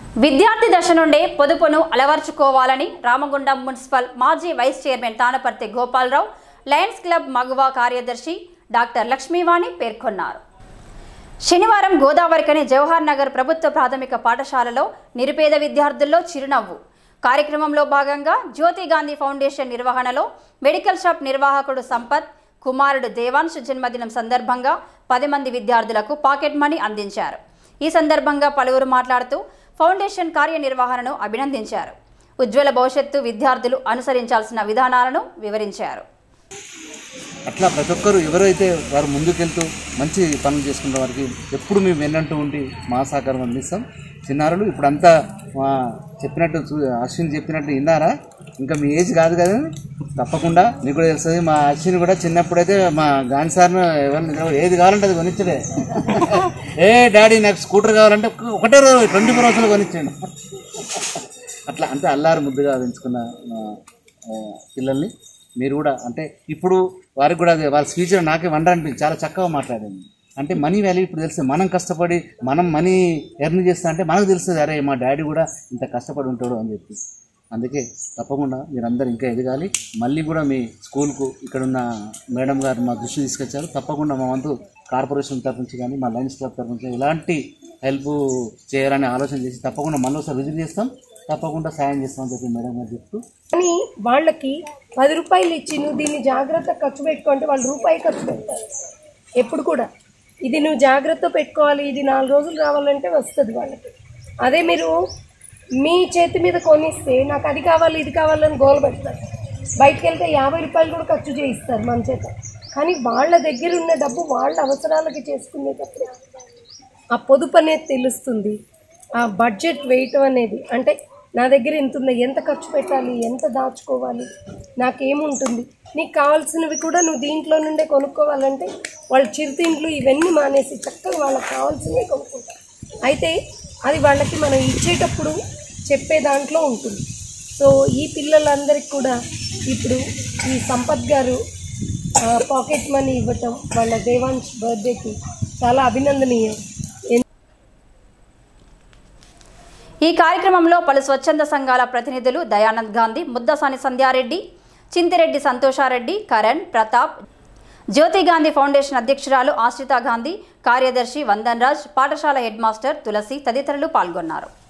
విద్యార్థి దశ నుండే పొదుపును అలవర్చుకోవాలని రామగుండం మున్సిపల్ మాజీ vice chairman Tanaparthi Gopalarao Lions Club Maguva కార్యదర్శి డాక్టర్ లక్ష్మీవాణి పేర్కొన్నారు శనివారం గోదావరికని జవహర్ నగర్ ప్రభుత్వ ప్రాథమిక పాఠశాలలో నిరుపేద విద్యార్థుల్లో చిరునవ్వు కార్యక్రమంలో భాగంగా జ్యోతి గాంధీ ఫౌండేషన్ నిర్వహణలో మెడికల్ షాప్ నిర్వాహకుడు సంపత్ కుమారుడు దేవాంశ్ జన్మదినం సందర్భంగా పది మంది విద్యార్థులకు పాకెట్ మనీ అందించారు ఈ సందర్భంగా పలువురు మాట్లాడుతూ ఫౌండేషన్ కార్యనిర్వహణను అభినందించారు ఉజ్వల భవిష్యత్తు విద్యార్థులు అనుసరించాల్సిన విధానాలను వివరించారు అట్లా ప్రతి ఒక్కరు ఎవరైతే వారు ముందుకెళ్తూ మంచి పనులు చేసుకున్న వారికి ఎప్పుడు మేము వెన్నంటూ ఉండి మా సహకారం అందిస్తాం చిన్నారులు ఇప్పుడు అంతా మా చెప్పినట్టు చూ- అశ్విన్ చెప్పినట్టు విన్నారా ఇంకా మీ ఏజ్ కాదు కదా తప్పకుండా మీకు కూడా తెలుస్తుంది మా అశ్విన్ కూడా చిన్నప్పుడైతే మా గాంధీ సార్ను ఎవరిని ఏది కావాలంటే అది కొనిచ్చడే ఏ డాడీ నాకు స్కూటర్ కావాలంటే ఒకటే రోజు ట్వంటీ ఫోర్ అవర్స్లో కొనిచ్చాడు అట్లా అంటే అల్లారు ముద్దుగా పెంచుకున్న మా, ఆ, పిల్లల్ని మీరు కూడా అంటే ఇప్పుడు వారికి కూడా అదే వాళ్ళ స్పీచ్లో నాకే వండర్ అనిపించింది చాలా చక్కగా మాట్లాడింది అంటే మనీ వాల్యూ ఇప్పుడు తెలుస్తుంది మనం కష్టపడి మనం మనీ ఎర్న్ చేస్తా అంటే మనకు తెలుస్తుంది అరే మా డాడీ కూడా ఇంత కష్టపడి ఉంటాడు అని చెప్పి అందుకే తప్పకుండా మీరందరూ ఇంకా ఎదగాలి మళ్ళీ కూడా మీ స్కూల్కు ఇక్కడున్న మేడం గారు మా దృష్టి తీసుకొచ్చారు తప్పకుండా మా వంతు కార్పొరేషన్ తరఫు నుంచి కానీ మా లయన్స్ క్లబ్ తరఫు నుంచి ఇలాంటి హెల్ప్ చేయాలని ఆలోచన చేసి తప్పకుండా మళ్ళీ ఒకసారి విజిట్ చేస్తాం తప్పకుండా సాయం చేస్తామని చెప్పి మేడం గారు చెప్తూ కానీ వాళ్ళకి పది రూపాయలు ఇచ్చి నువ్వు దీన్ని జాగ్రత్త ఖర్చు పెట్టుకుంటే వాళ్ళు రూపాయి ఖర్చు పెడతారు ఎప్పుడు కూడా ఇది నువ్వు జాగ్రత్త పెట్టుకోవాలి ఇది నాలుగు రోజులు రావాలంటే వస్తుంది వాళ్ళకి అదే మీరు మీ చేతి మీద కొనిస్తే నాకు అది కావాలి ఇది కావాలని గోలు పెడతారు బయటకు వెళ్తే యాభై రూపాయలు కూడా ఖర్చు చేయిస్తారు మన చేత కానీ వాళ్ళ దగ్గర ఉన్న డబ్బు వాళ్ళ అవసరాలకి చేసుకునేటప్పుడు ఆ పొదుపు అనేది తెలుస్తుంది ఆ బడ్జెట్ వేయటం అనేది అంటే నా దగ్గర ఎంత ఉంది ఎంత ఖర్చు పెట్టాలి ఎంత దాచుకోవాలి నాకేముంటుంది నీకు కావాల్సినవి కూడా నువ్వు దీంట్లో నుండే కొనుక్కోవాలంటే వాళ్ళు చిరుతిండ్లు ఇవన్నీ మానేసి చక్కగా వాళ్ళకి కావాల్సినవి కొనుక్కుంటారు అయితే అది వాళ్ళకి మనం ఇచ్చేటప్పుడు చెప్పే దాంట్లో ఉంటుంది సో ఈ పిల్లలందరికీ కూడా ఇప్పుడు ఈ సంపత్ గారు పాకెట్ మనీ ఇవ్వటం వాళ్ళ దేవాంశ్ బర్త్డేకి చాలా అభినందనీయం ఈ కార్యక్రమంలో పలు స్వచ్ఛంద సంఘాల ప్రతినిధులు దయానంద్ గాంధీ ముద్దసాని సంధ్యారెడ్డి చింతిరెడ్డి సంతోషారెడ్డి కరణ్ ప్రతాప్ జ్యోతి గాంధీ ఫౌండేషన్ అధ్యక్షురాలు ఆశ్రిత గాంధీ కార్యదర్శి వందన్ రాజ్ పాఠశాల హెడ్ మాస్టర్ తులసి తదితరులు పాల్గొన్నారు